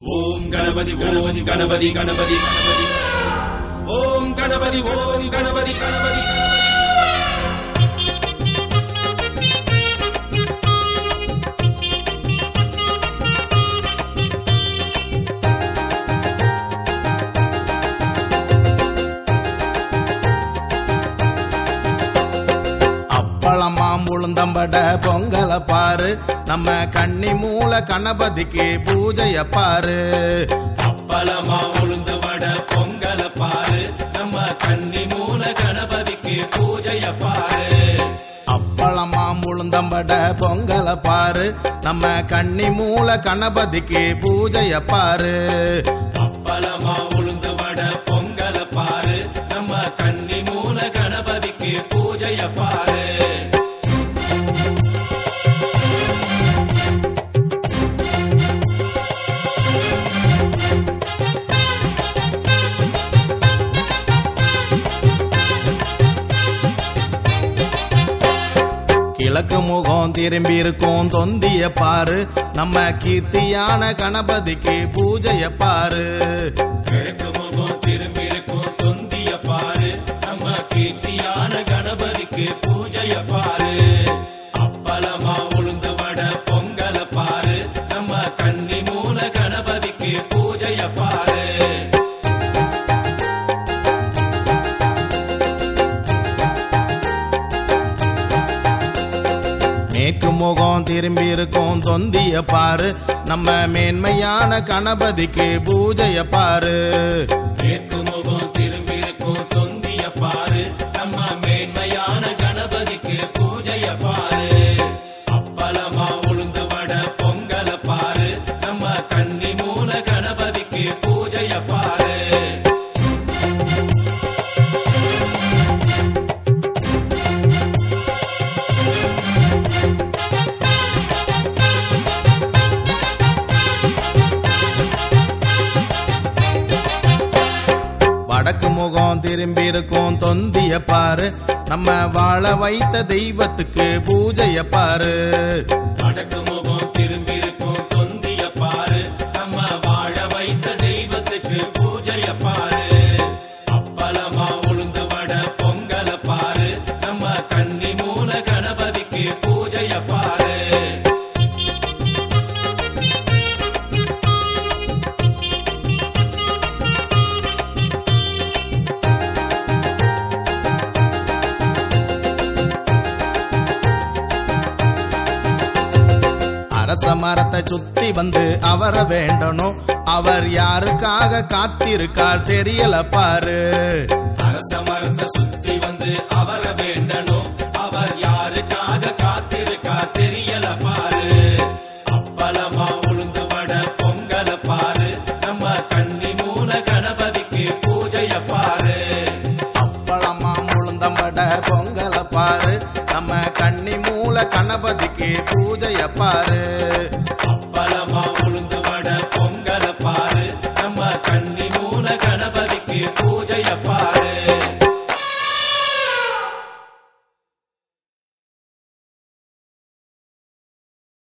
ஓம் கணபதி ஓம் கணபதி கணபதி கணபதி ஓம் கணபதி ஓம் கணபதி கணபதி அப்பளமாம் உளுந்தம்பட பொங்கல பாரு நம்ம கன்னி மூல கணபதிக்கு பூஜைய பாரு அப்பளமா உளுந்து வட பொங்கல பாரு நம்ம கன்னி மூல கணபதிக்கு பூஜைய பாரு அப்பளமாம் உளுந்தம்பட பொங்கல பாரு நம்ம கன்னி மூல கணபதிக்கு பூஜைய பாரு அப்பளமா உளுந்து வட பொங்கல பாரு நம்ம கன்னி மூல கணபதிக்கு பூஜைய பாரு கிழக்கு முகம் திரும்பி இருக்கும் தொந்திய பாரு நம்ம கீர்த்தியான கணபதிக்கு பூஜைய பாரு கிழக்கு முகம் திரும்பி இருக்கும் தொந்திய பாரு நம்ம கீர்த்தியான கணபதிக்கு பூஜைய பாரு அப்பளமா உளுந்து வட பொங்கல பாரு நம்ம கன்னி மூல கணபதிக்கு பூஜைய பாரு மேற்கு முகம் திரும்பி இருக்கும் தொந்திய பாரு நம்ம மேன்மையான கணபதிக்கு பூஜைய பாரு மேற்கு முகம் திரும்பி இருக்கும் தொந்திய பாரு நம்ம மேன்மையான கணபதிக்கு பூஜைய பாரு அப்பளமா உளுந்து வட பொங்கல பாரு நம்ம கன்னி மூல கணபதிக்கு பூஜைய பாரு வடக்கு முகம் திரும்பி இருக்கும் தொந்திய பாரு நம்ம வாழ வைத்த தெய்வத்துக்கு பூஜைய பாரு வடக்கு முகம் திரும்பி இருக்கும் தொந்திய பாரு நம்ம வாழ வைத்த தெய்வத்துக்கு பூஜைய பாரு அப்பளமா உளுந்து வட பொங்கல பாரு நம்ம கன்னி மூல கணபதிக்கு பூஜைய பாரு அரச மரத்தை சுத்தி வந்து அவரை வேண்டணும் அவர் யாருக்காக காத்திருக்கார் தெரியல பாரு அரச மரத்தை சுத்தி வந்து அவரை வேண்டணும் அவர் யாருக்காக காத்திருக்கா தெரியல பாரு அப்பளமா உளுந்து வட பொங்கல பாரு நம்ம கன்னி மூல கணபதிக்கு பூஜைய பாரு அப்பளமா முழுந்தம்பட பொங்கல பாரு நம்ம கன்னி மூல கணபதிக்கு பூஜைய பாரு அப்பளமா உளுந்து வட பொங்கல பாரு நம்ம கன்னி